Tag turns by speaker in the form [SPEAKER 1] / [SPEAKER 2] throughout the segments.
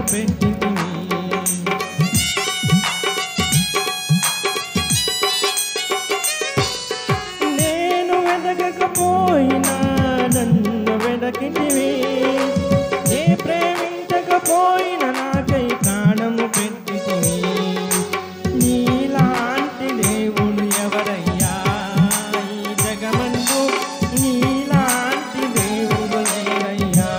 [SPEAKER 1] పెట్టితివి నేను వెదకకపోయినా నన్ను వెదకితివి నే ప్రేమించకపోయినా నాకై ప్రాణము పెట్టితివి నీలాంటి దేవుడు ఎవరయ్యా ఈ జగమందు నీలాంటి దేవుడు లేరయ్యా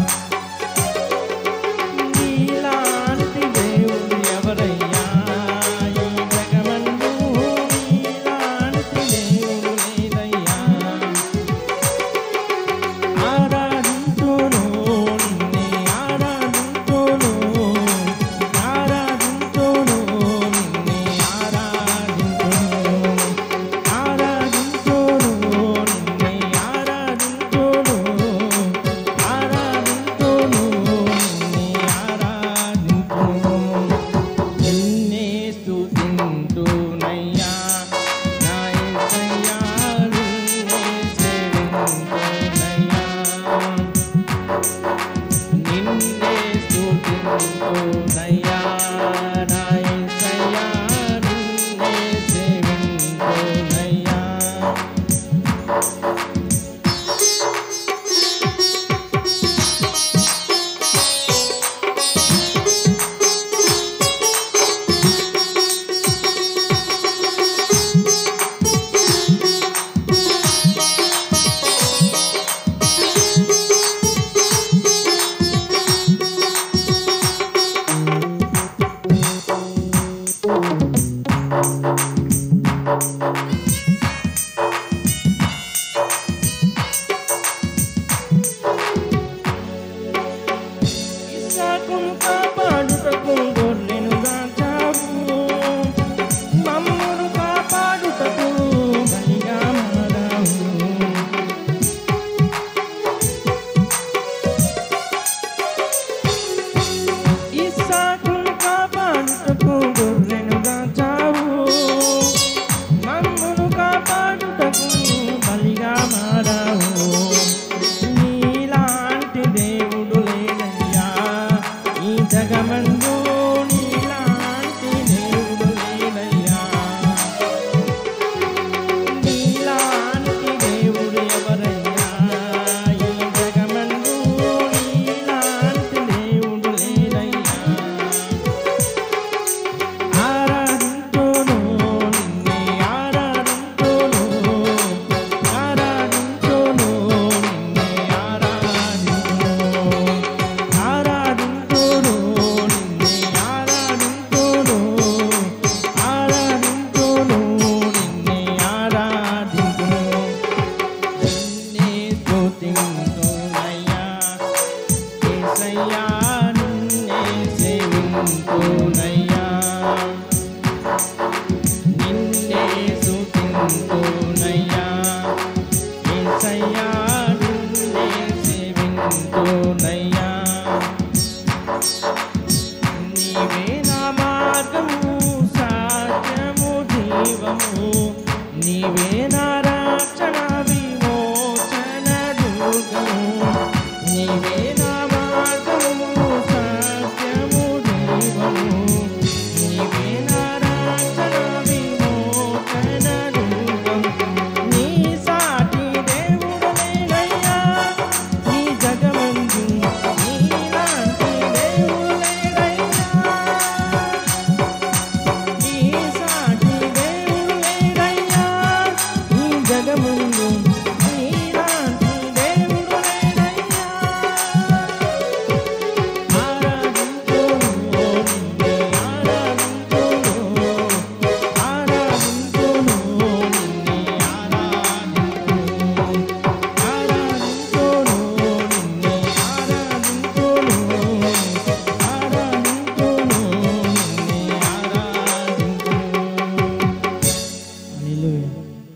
[SPEAKER 1] నీలాంటి దేవుడు ఎవరయ్యా ఈ జగమందు నీలాంటి దేవుడు లేరయ్యా ఆరాధింతును నిన్నే ఆరాధింతును ఆరాధింతును నిన్నే ఆరాధింతును ఆరాధింతును నిన్నే ఆరాధింతును ఆరాధింతును నిన్నే ఆరాధింతును నిన్నే స్తుతింతునయ్యా నా యేసయ్యా నిన్నే సేవింతునయ్యా నిన్నే స్తుతింతునయ్యా నా యేసయ్యా నిన్నే సేవింతునయ్యా ఇస్సాకును కాపాడుటకు గొర్రెను దాచావు మమ్మును కాపాడుటకు బలిగా మారావు ఇస్సాకును కాపాడుటకు గొర్రెను దాచావు మమ్మును కాపాడుటకు బలిగా మారావు నీలాంటి దేవుడు లేనయ్యా ఈ జగమందు నీలాంటి దేవుడు లేనయ్యా నీలాంటి దేవుడు ఎవరయ్యా ఈ జగమందు నీలాంటి దేవుడు లేనయ్యా ఆరాధింతును నిన్నే ఆరాధింతును ఆరాధింతును నిన్నే ఆరాధింతును ఆరాధింతును నిన్నే ఆరాధింతును ఆరాధింతును నిన్నే ఆరాధింతును నిన్నే స్తుతింతునయ్యా యేసయ్యా నిన్నే సేవింతునయ్యా నిన్నే స్తుతింతునయ్యా యేసయ్యా నిన్నే సేవింతునయ్యా నీవే నా మార్గము సాధ్యము జీవము నీవే నా రక్షణ విమోచన దుర్గము నీవే నా మార్గము సాధ్యము జీవము నీవే నా రక్షణ విమోచన దుర్గము నీ సాటి దేవుడు లేనయ్యా ఈ జగమందు నీలాంటి దేవుడు లేడయ్యా ఈ సాటి దేవుడు లేడయ్యా ఈ జగమందు నీలాంటి దేవుడు లేడయ్యా ఆరాధింతును నిన్నే ఆరాధింతును ఆరాధింతును నిన్నే ఆరాధింతును ఆరాధింతును నిన్నే ఆరాధింతును ఆరాధింతును నిన్నే ఆరాధింతును హల్లెలూయా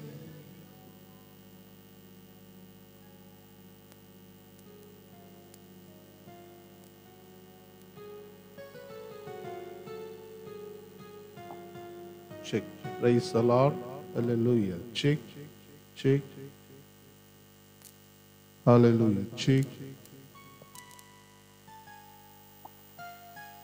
[SPEAKER 2] Check. Praise the Lord. Hallelujah. Check. Check. Hallelujah. Check.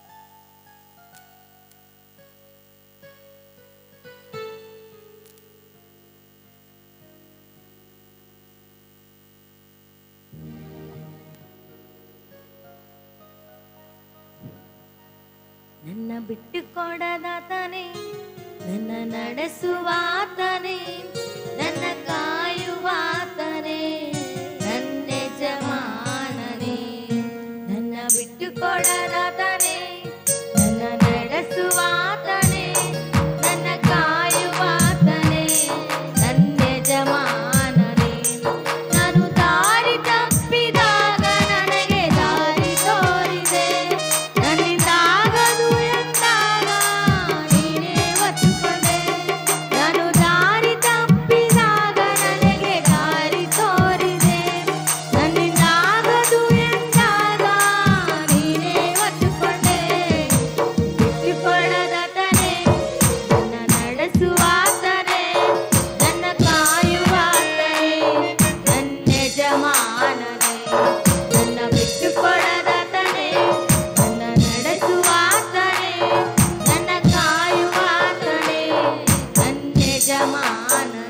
[SPEAKER 3] ನನ್ನ ಬಿಟ್ಟುಕೊಡದಾತನೇ ನನ್ನ ನಡೆಸುವಾತನೇ ನನ್ನ ಕಾಯುವಾತನೇ ನನ್ನ ಯಜಮಾನನೇ ನನ್ನ ಬಿಟ್ಟುಕೊಡದಾತನೇ ನನ್ನ ನಡೆಸುವಾತನೇ ನನ್ನ ಕಾಯುವಾತನೇ ನನ್ನ ಯಜಮಾನನೇ ನಾನು ದಾರಿ ತಪ್ಪಿದಾಗ ನನಗೆ ದಾರಿ ತೋರಿದೆ ನನ್ನಿಂದಾಗದು ಎಂದಾಗ ನೀನೇ ಒತ್ತುಕೊಂಡೆ ನಾನು ದಾರಿ ತಪ್ಪಿದಾಗ ನನಗೆ ದಾರಿ ತೋರಿದೆ ನನ್ನಿಂದಾಗದು ಎಂದಾಗ ನೀನೇ ಒತ್ತುಕೊಂಡೆ ಬಿಟ್ಟುಕೊಡದತನೇ ನನ್ನ ನಡೆಸುವಾತನೇ ನನ್ನ ಕಾಯುವಾತನೇ ನನ್ನ ಯಜಮಾನನೇ ನನ್ನ ಬಿಟ್ಟುಕೊಡದತನೇ ನನ್ನ ನಡೆಸುವಾತನೇ ನನ್ನ ಕಾಯುವಾತನೇ ನನ್ನ ಯಜಮಾನನೇ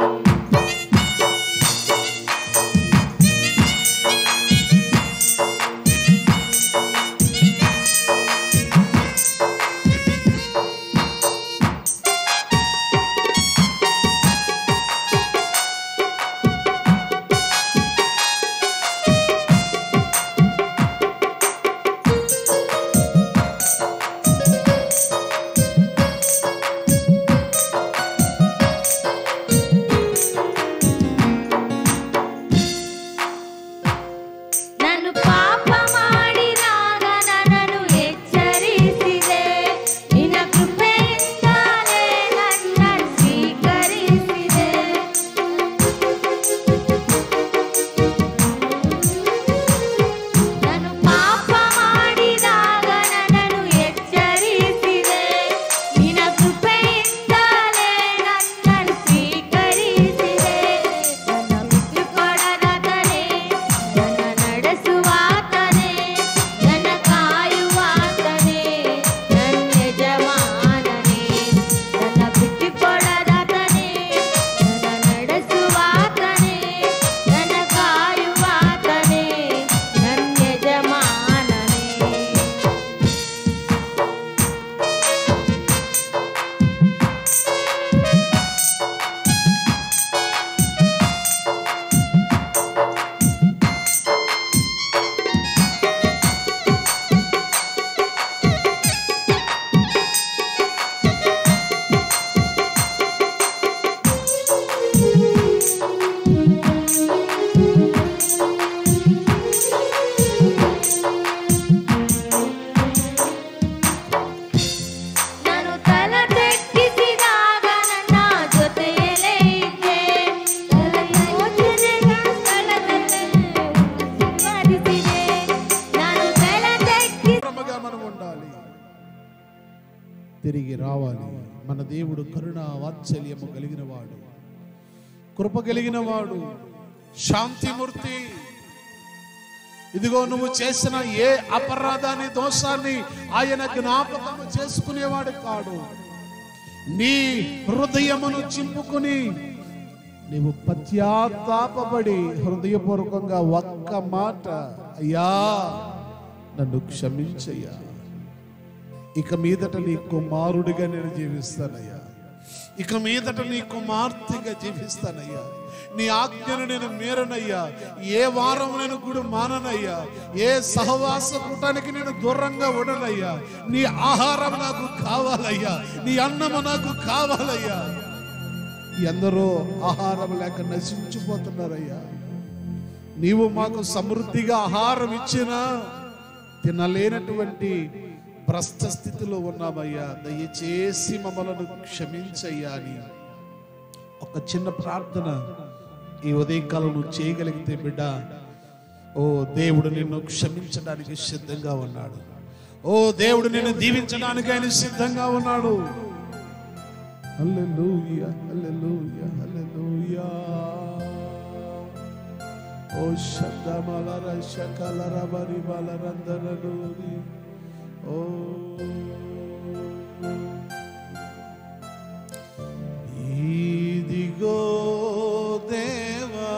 [SPEAKER 3] ನಾನು ಪಾಪ ಮಾಡಿದಾಗ ನನ್ನನ್ನು ಎಚ್ಚರಿಸಿದೆ ನಿನ್ನ ಕೃಪೆಯಿಂದಲೇ ನನ್ನ ಸ್ವೀಕರಿಸಿದೆ ನಾನು ಪಾಪ ಮಾಡಿದಾಗ ನನ್ನನ್ನು ಎಚ್ಚರಿಸಿದೆ ನಿನ್ನ ಕೃಪೆಯಿಂದಲೇ ನನ್ನನ್ನು ಸ್ವೀಕರಿಸಿದೆ ನನ್ನ ಬಿಟ್ಟುಕೊಡದಾತನೇ ನನ್ನ ನಡೆಸುವಾತನೇ ನನ್ನ ಕಾಯುವಾತನೇ ನನ್ನ ಯಜಮಾನನೇ ನನ್ನ ಬಿಟ್ಟುಕೊಡದಾತನೇ ನನ್ನ ನಡೆಸುವಾತನೇ ನನ್ನ ಕಾಯುವಾತನೇ ನನ್ನ ಯಜಮಾನನೇ ನಾನು ತಲ ತೆಕ್ಕಿಸಿದಾಗ ನನ್ನ ಜೊತೆಯಲ್ಲೇ ಇದ್ದೆ ಯೋಚನೆಗಳ ಸ್ಥಳದಲ್ಲಿ ಆಶೀರ್ವದಿಸಿದೆ ನಾನು ತಲ ತೆಕ್ಕಿ
[SPEAKER 2] క్రమగా మనం ఉండాలి తిరిగి రావాలి మన దేవుడు కరుణ వాత్సల్యము కలిగిన వాడు కృప కలిగిన వాడు శాంతిమూర్తి ఇదిగో నువ్వు చేసిన ఏ అపరాధాన్ని దోషాన్ని ఆయన జ్ఞాపకము చేసుకునేవాడు కాడు నీ హృదయమును చింపుకుని నీవు పశ్చాత్తాపడి హృదయపూర్వకంగా ఒక్క మాట అయ్యా నన్ను క్షమించయ్యా ఇక మీదట నీ కుమారుడిగా నేను జీవిస్తానయ్యా ఇక మీదట నీ కుమార్తెగా జీవిస్తానయ్యా నీ ఆజ్ఞను నేను మేరనయ్యా ఏ వారం నేను గుడి మాననయ్యా ఏ సహవాస కూటానికి నేను దూరంగా ఉండనయ్యా నీ ఆహారం నాకు కావాలయ్యా నీ అన్నము నాకు కావాలయ్యా ఎందరో ఆహారం లేక నశించిపోతున్నారయ్యా నీవు మాకు సమృద్ధిగా ఆహారం ఇచ్చినా తినలేనటువంటి భ్రష్ట స్థితిలో ఉన్నామయ్యా దయచేసి మమ్మలను క్షమించయ్యా అని ఒక చిన్న ప్రార్థన ఈ ఉదయకాలం నువ్వు చేయగలిగితే బిడ్డ ఓ దేవుడు నిన్ను క్షమించడానికి సిద్ధంగా ఉన్నాడు ఓ దేవుడు నిన్ను దీవించడానికి ఆయన సిద్ధంగా ఉన్నాడు హల్లెలూయా హల్లెలూయా హల్లెలూయా ఓ శబ్దమలర శకలర బరి బలరందరలోని ఓ ఇదిగో దేవా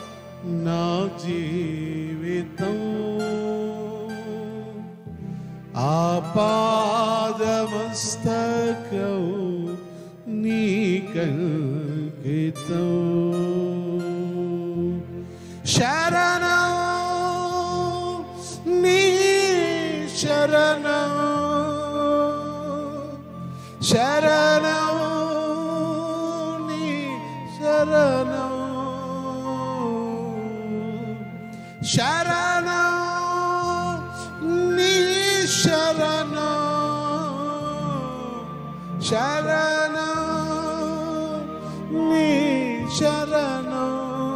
[SPEAKER 2] నా జీవితం ఆపాదమస్తకం నీకంకితం శరణం నీ శరణం శరణం నీ శరణం శరణం నీ శరణం శరణం నీ శరణం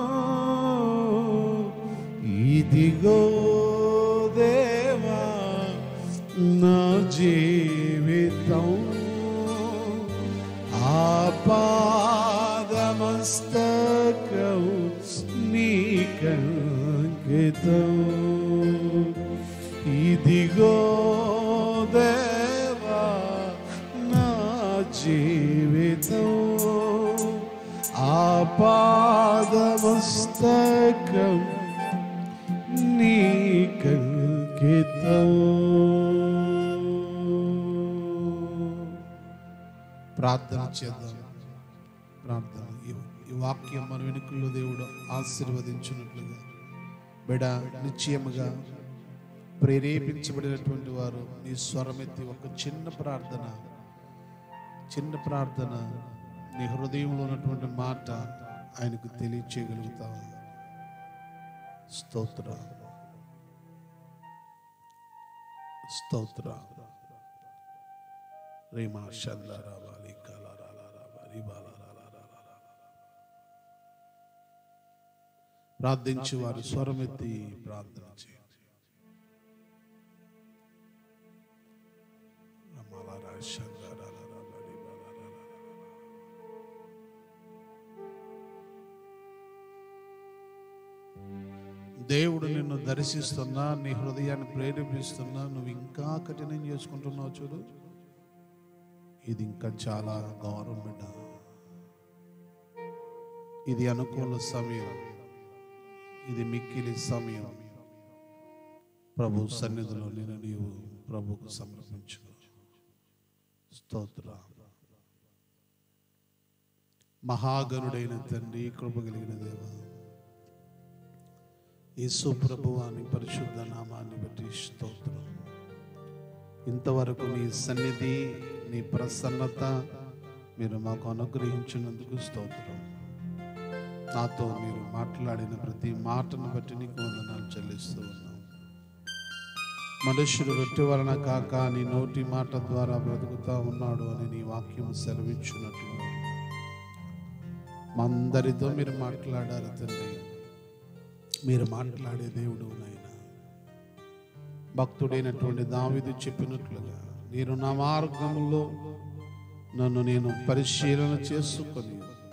[SPEAKER 2] ఇదిగో దేవా నా జీవితం ఆపాదమస్తకం నీకంకితం ఇదిగో దేవా నా జీవితం ఆపాదమస్తకం నీకంకితం ప్రార్థన చేద్దాం ప్రార్థన ఈ- ఈ వాక్యం మన వెనుకల్లో దేవుడు ఆశీర్వదించినట్లుగా బిడ నిశ్చయముగా ప్రేరేపించబడినటువంటి వారు నీ స్వరమెత్తి ఒక చిన్న ప్రార్థన చిన్న ప్రార్థన నీ హృదయంలో ఉన్నటువంటి మాట ఆయనకు తెలియచేయగలుగుతావు స్తోత్ర స్తోత్ర రీమా షల్లారావాలి కలారాలారావాలి బాలారాలారాలా. ప్రార్థించి వారి స్వరమెత్తి ప్రార్థన చేయండి రమాలారా షల్లారాలారావాలి బాలారాలారా. దేవుడు నిన్ను దర్శిస్తున్నా నీ హృదయాన్ని ప్రేరేపిస్తున్నా నువ్వు ఇంకా కఠినం చేసుకుంటున్నావు చూడు ఇది ఇంకా చాలా గౌరవం బిడ్డ ఇది అనుకూల సమయం ఇది మిక్కిలి సమయం ప్రభు సన్నిధిలో నేను నీవు ప్రభుకు సమర్పించు స్తోత్ర మహాగణుడైన తండ్రి కృప కలిగిన దేవ యేసు ప్రభువాని పరిశుద్ధ నామాన్ని బట్టి స్తోత్రం ఇంతవరకు నీ సన్నిధి నీ ప్రసన్నత మీరు మాకు అనుగ్రహించినందుకు స్తోత్రం నాతో మీరు మాట్లాడిన ప్రతి మాటను బట్టి నీకు వందనాలు చెల్లిస్తూ ఉన్నాం మనుష్యుడు రొట్టె వలన కాక నీ నోటి మాట ద్వారా బ్రతుకుతా ఉన్నాడు అని నీ వాక్యం సెలవిచ్చినట్లు మా అందరితో మీరు మాట్లాడారు తండ్రి మీరు మాట్లాడే దేవుడు నాయన భక్తుడైనటువంటి దావిదు చెప్పినట్లుగా నేను నా మార్గంలో నన్ను నేను పరిశీలన చేసుకొని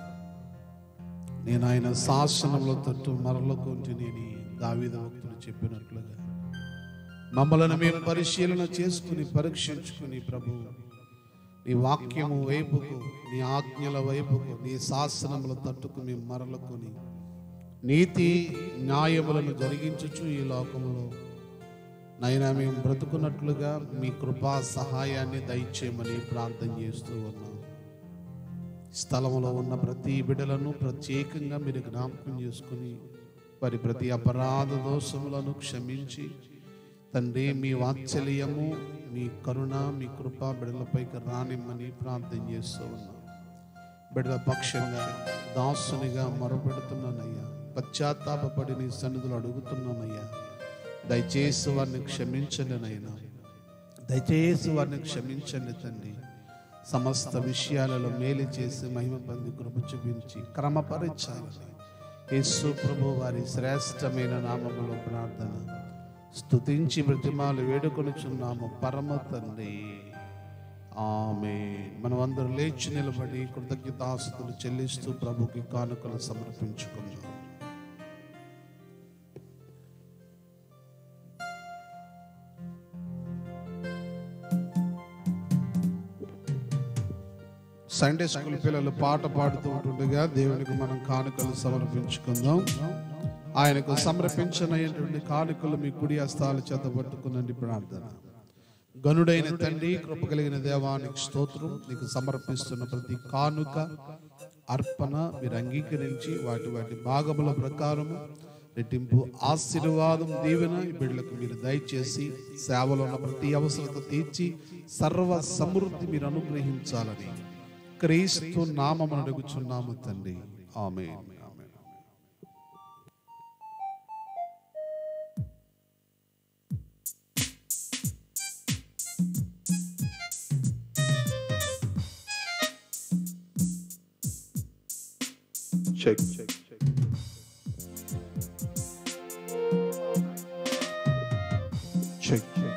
[SPEAKER 2] నేను ఆయన శాసనంలో తట్టు మరలకొంటిని అని దావిద భక్తుడు చెప్పినట్లుగా మమ్మలను మేము పరిశీలన చేసుకుని పరీక్షించుకుని ప్రభు నీ వాక్యము వైపుకు నీ ఆజ్ఞల వైపుకు నీ శాసనముల తట్టుకు మేము మరలుకొని నీతి న్యాయములను జరిగించుచు ఈ లోకంలో నైనా మేము బ్రతుకున్నట్లుగా మీ కృపా సహాయాన్ని దయచేయమని ప్రార్థన చేస్తూ ఉన్నాం స్థలంలో ఉన్న ప్రతి బిడలను ప్రత్యేకంగా మీరు జ్ఞాపకం చేసుకుని వారి ప్రతి అపరాధ దోషములను క్షమించి తండ్రి మీ వాత్సల్యము మీ కరుణ మీ కృప బిడలపైకి రానిమ్మని ప్రార్థన చేస్తూ ఉన్నాం బిడ్డల పక్షంగా దాసునిగా మొరపెడుతున్నానయ్యా పశ్చాత్తాపడి నీ సన్నిధులు అడుగుతున్నానయ్యా దయచేసి వారిని క్షమించండి నైనా దయచేసి వారిని క్షమించండి తండ్రి సమస్త విషయాలలో మేలు చేసి మహిమ పొంది కృప చూపించి క్రమపరచాలని యేసు ప్రభు వారి శ్రేష్టమైన నామములో ప్రార్థన స్తుతించి ప్రతిమాలు వేడుకొనుచున్నాము పరమ తండ్రి ఆమె మనం అందరూ లేచి నిలబడి కృతజ్ఞతాస్తులు చెల్లిస్తూ ప్రభుకి కానుకలు సమర్పించుకుందాం సండే స్కూల్ పిల్లలు పాట పాడుతూ ఉంటుండగా దేవునికి మనం కానుకలు సమర్పించుకుందాం ఆయనకు సమర్పించనటువంటి కానుకలు మీ కుడి హస్తాల చేత పట్టుకునండి ప్రార్థన గనుడైన తండ్రి కృప కలిగిన దేవానికి స్తోత్రం నీకు సమర్పిస్తున్న ప్రతి కానుక అర్పణ మీరు అంగీకరించి వాటి వాటి భాగముల ప్రకారము రెట్టింపు ఆశీర్వాదం దీవెన ఈ బిడ్డలకు మీరు దయచేసి సేవలో ఉన్న ప్రతి అవసరత తీర్చి సర్వ సమృద్ధి మీరు అనుగ్రహించాలని క్రీస్తు నామమును అడుగుచున్నాము తండ్రి ఆమె check check check check check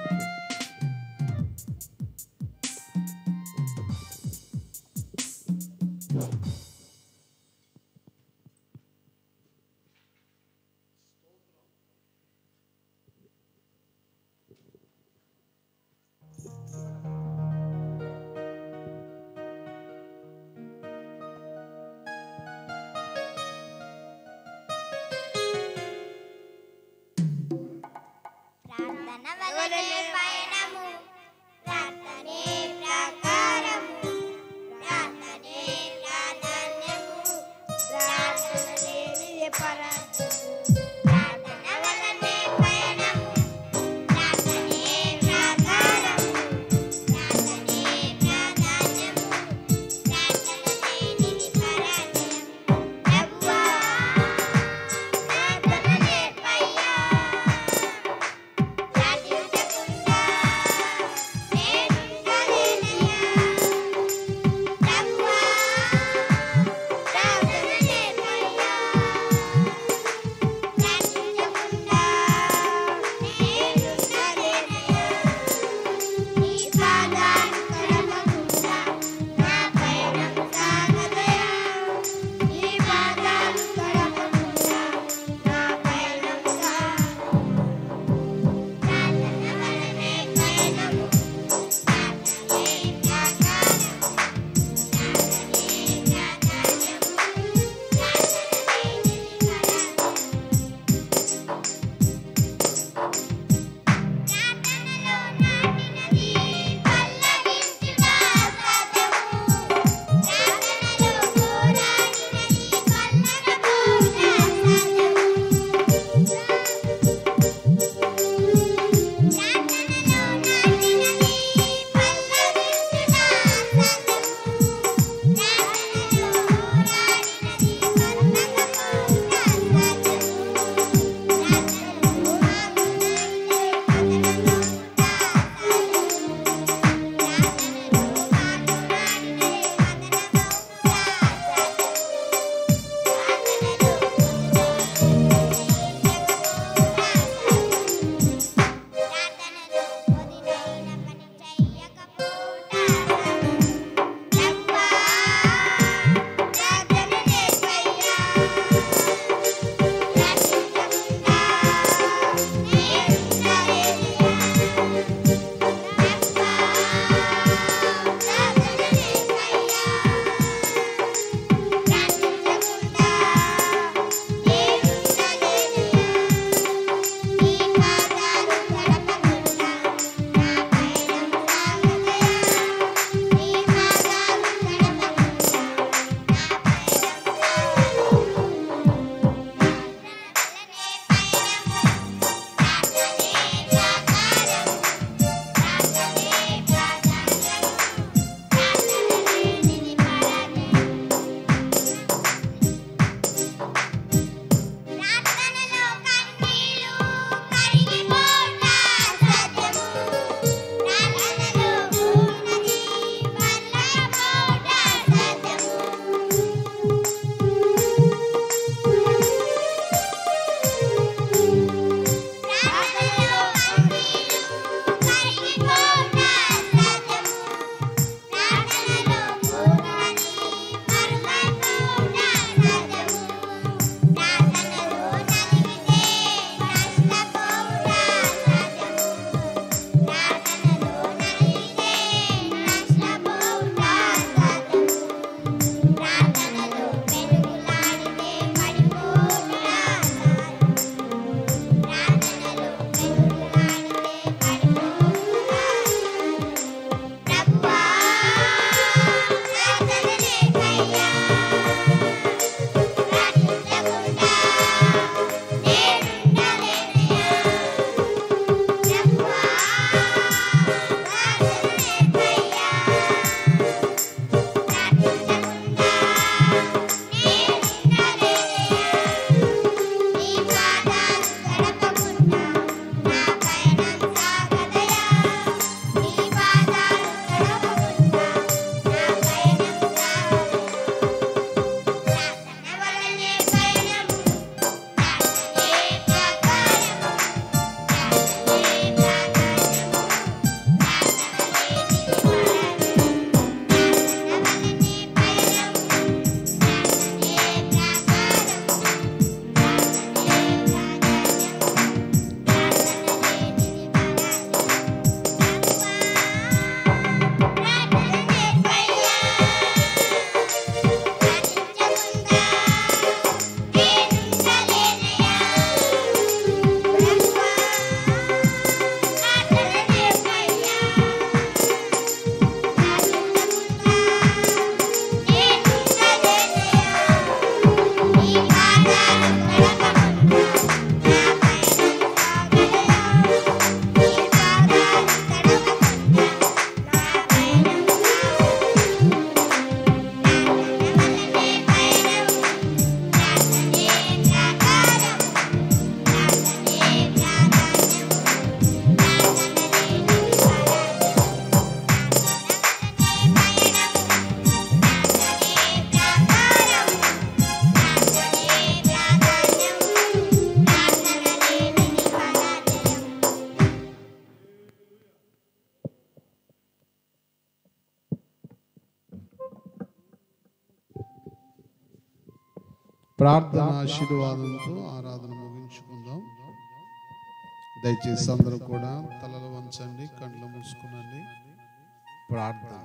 [SPEAKER 2] ప్రార్థన ఆశీర్వాదంతో ఆరాధన ముగించుకుందాం దయచేసి అందరూ కూడా తలలు వంచండి కళ్ళు మూసుకునండి ప్రార్థన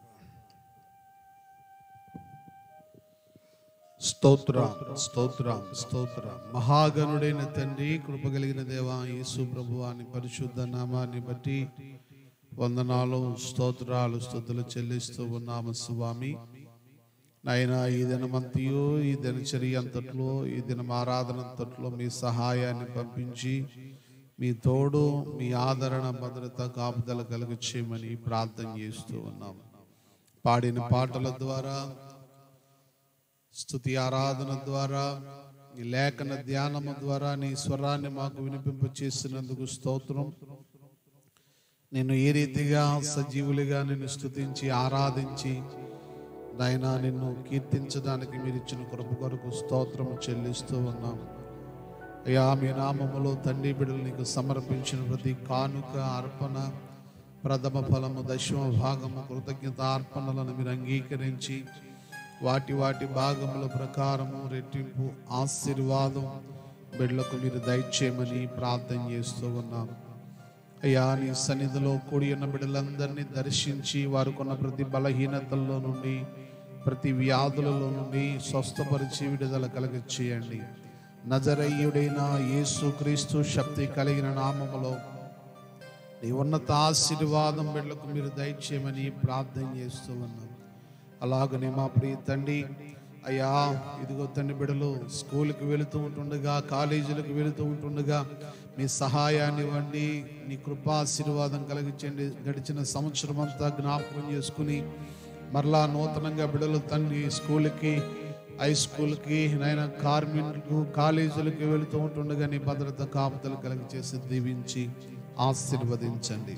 [SPEAKER 2] స్తోత్ర స్తోత్ర స్తోత్ర మహాగణుడైన తండ్రి కృప కలిగిన దేవా యేసు ప్రభువాని పరిశుద్ధ నామాన్ని బట్టి వందనాలు స్తోత్రాలు స్తుతులు చెల్లిస్తూ ఉన్నాము స్వామి నాయన ఈ దినమంతయు ఈ దినచర్య అంతట్లో ఈ దినం ఆరాధన అంతట్లో మీ సహాయాన్ని పంపించి మీ తోడు మీ ఆదరణ భద్రత కాపుదల కలుగు చేయమని ప్రార్థన చేస్తూ ఉన్నాం పాడిన పాటల ద్వారా స్తుతి ఆరాధన ద్వారా ఈ లేఖన ధ్యానము ద్వారా నీ స్వరాన్ని మాకు వినిపింప చేసినందుకు స్తోత్రం నేను ఏ రీతిగా సజీవులుగా నిన్ను స్తుతించి ఆరాధించి నాయనా నిన్ను కీర్తించడానికి మీరు ఇచ్చిన కృప కొరకు స్తోత్రము చెల్లిస్తూ ఉన్నాం అయ్యా మీ నామములో తండ్రి బిడ్డలు నీకు సమర్పించిన ప్రతి కానుక అర్పణ ప్రథమ ఫలము దశమ భాగము కృతజ్ఞత అర్పణలను మీరు అంగీకరించి వాటి వాటి భాగముల ప్రకారము రెట్టింపు ఆశీర్వాదం బిడ్డలకు మీరు దయచేయమని ప్రార్థన చేస్తూ ఉన్నాం అయ్యా నీ సన్నిధిలో కూడి ఉన్న బిడ్డలందరినీ దర్శించి వారికున్న ప్రతి బలహీనతల్లో నుండి ప్రతి వ్యాధులలో నుండి స్వస్థపరిచి విడుదల కలగ చేయండి నజరయ్యుడైన యేసు క్రీస్తు శక్తి కలిగిన నామములో నీ ఉన్నత ఆశీర్వాదం బిడ్డలకు మీరు దయచేయమని ప్రార్థన చేస్తూ ఉన్నాం అలాగనే మా ప్రియ తండ్రి అయ్యా ఇదిగో తండ్రి బిడలు స్కూల్కి వెళుతూ ఉంటుండగా కాలేజీలకు వెళుతూ ఉంటుండగా మీ సహాయాన్ని ఇవ్వండి నీ కృపాశీర్వాదం కలిగించండి గడిచిన సంవత్సరం అంతా జ్ఞాపకం చేసుకుని మరలా నూతనంగా బిడలు తండ్రి స్కూల్కి హై స్కూల్కి నైనా కార్మికులకు కాలేజీలకు వెళుతూ ఉంటుండగా నీ భద్రత కాపుతలు కలిగి చేసి దీవించి ఆశీర్వదించండి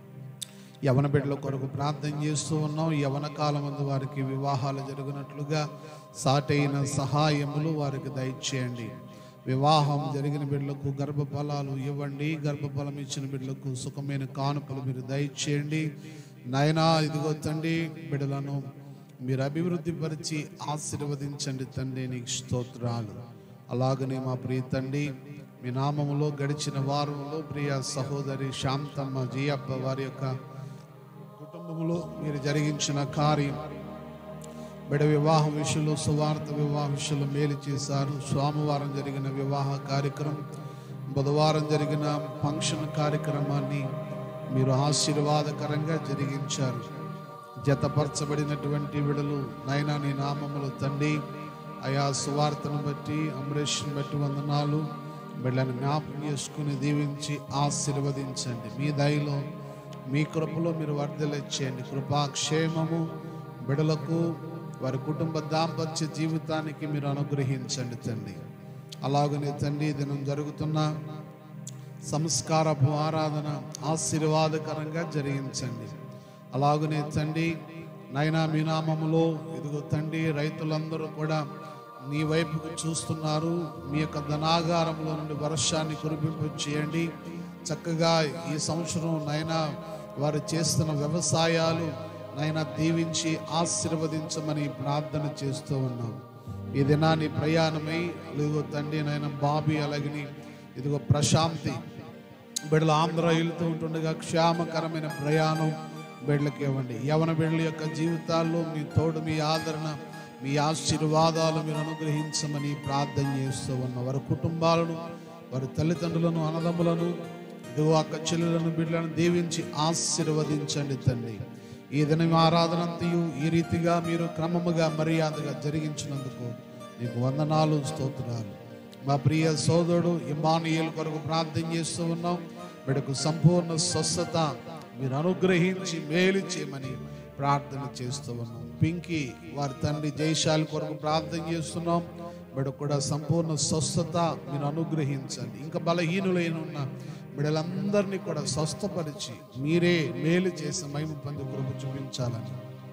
[SPEAKER 2] యవన బిడ్డల కొరకు ప్రార్థన చేస్తూ ఉన్నాం యవన కాలమందు వారికి వివాహాలు జరుగునట్లుగా సాటైన సహాయములు వారికి దయచేయండి వివాహం జరిగిన బిడ్డలకు గర్భఫలాలు ఇవ్వండి గర్భఫలం ఇచ్చిన బిడ్డలకు సుఖమైన కానుకలు మీరు దయచేయండి నాయనా ఇదిగో తండ్రి బిడ్డలను మీరు అభివృద్ధి పరిచి ఆశీర్వదించండి తండ్రి నీకు స్తోత్రాలు అలాగనే మా ప్రియ తండ్రి మీ నామములో గడిచిన వారంలో ప్రియ సహోదరి శాంతమ్మ జియప్ప వారి యొక్క కుటుంబంలో మీరు జరిగించిన కార్యం బిడ వివాహం విషయంలో సువార్త వివాహ విషయంలో మేలు చేశారు సోమవారం జరిగిన వివాహ కార్యక్రమం బుధవారం జరిగిన ఫంక్షన్ కార్యక్రమాన్ని మీరు ఆశీర్వాదకరంగా జరిగించారు జతపరచబడినటువంటి విడలు నైనా నీ నామములు తండ్రి ఆయా సువార్తను బట్టి అమరేష్ని బట్టి వందనాలు బిడ్డలను జ్ఞాపకం చేసుకుని దీవించి ఆశీర్వదించండి మీ దయలో మీ కృపలో మీరు వర్ధలిచ్చేయండి కృపాక్షేమము బిడలకు వారి కుటుంబ దాంపత్య జీవితానికి మీరు అనుగ్రహించండి తండ్రి అలాగనే తండ్రి ఈ దినం జరుగుతున్న సంస్కారపు ఆరాధన ఆశీర్వాదకరంగా జరిగించండి అలాగనే తండ్రి నైనా మీ నామములో ఇదిగో తండ్రి రైతులందరూ కూడా నీ వైపుకు చూస్తున్నారు మీ యొక్క ధనాగారంలో నుండి వర్షాన్ని కురిపింపు చేయండి చక్కగా ఈ సంవత్సరం నైనా వారు చేస్తున్న వ్యవసాయాలు నైనా దీవించి ఆశీర్వదించమని ప్రార్థన చేస్తూ ఉన్నాం ఈ దినాన్ని ప్రయాణమై ఇదిగో తండ్రి నాయన బాబీ అలాగని ఇదిగో ప్రశాంతి బిడ్డలు ఆంధ్ర వెళ్తూ ఉంటుండగా క్షేమకరమైన ప్రయాణం బిడ్డలకి ఇవ్వండి యవన బిడ్డల యొక్క జీవితాల్లో మీ తోడు మీ ఆదరణ మీ ఆశీర్వాదాలు మీరు అనుగ్రహించమని ప్రార్థన చేస్తూ ఉన్న వారి కుటుంబాలను వారి తల్లిదండ్రులను అన్నదమ్ములను ఇదిగో అక్క చెల్లెలను బిడ్డలను దీవించి ఆశీర్వదించండి తండ్రి ఈ దినం ఆరాధన అంతయు ఈ రీతిగా మీరు క్రమముగా మర్యాదగా జరిగించినందుకు నీకు వందనాలు స్తోత్రాలు మా ప్రియ సోదరుడు ఇమానియల్ కొరకు ప్రార్థన చేస్తూ ఉన్నాం బిడకు సంపూర్ణ స్వస్థత మీరు అనుగ్రహించి మేలు చేయమని ప్రార్థన చేస్తూ ఉన్నాం పింకీ వారి తండ్రి జయశాలి కొరకు ప్రార్థన చేస్తున్నాం బిడకు కూడా సంపూర్ణ స్వస్థత మీరు అనుగ్రహించండి ఇంకా బలహీనులైన ఉన్న బిడలందరినీ కూడా స్వస్థపరిచి మీరే మేలు చేసి మహిమ పొంది కృప చూపించాలని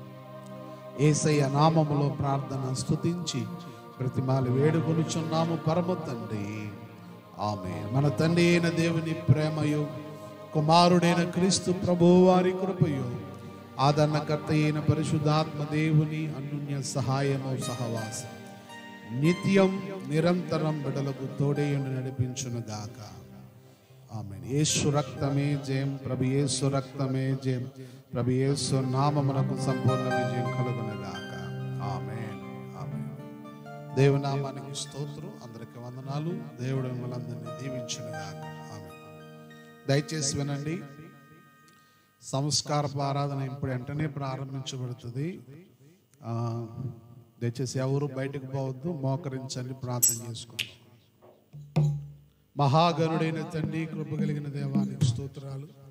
[SPEAKER 2] ఏసయ్య నామములో ప్రార్థన స్తుతించి ప్రతిమాలు వేడుకొనుచున్నాము పరమ తండ్రి ఆమె మన తండ్రి అయిన దేవుని ప్రేమయు కుమారుడైన క్రీస్తు ప్రభువు వారి కృపయు ఆదరణకర్త అయిన పరిశుద్ధాత్మ దేవుని అన్యున్య సహాయము సహవాసం నిత్యం నిరంతరం బిడలకు తోడేయుండి నడిపించును గాక ఆమె యేసు రక్తమే జయం ప్రభు యేసు రక్తమే జయం ప్రభు యేసు నామమునకు సంపూర్ణ విజయం కలుగును గాక ఆమె ఆమె దేవునామానికి స్తోత్రం అందరికి వందనాలు దేవుడు మిమ్మల్ని అందరినీ దీవించును గాక ఆమె దయచేసి వినండి సంస్కారపు ఆరాధన ఇప్పుడు వెంటనే ప్రారంభించబడుతుంది ఆ, దయచేసి ఎవరు బయటకు పోవద్దు మోకరించండి ప్రార్థన చేసుకుందాం మహాగరుడైన తండ్రి కృప కలిగిన దేవానికి స్తోత్రాలు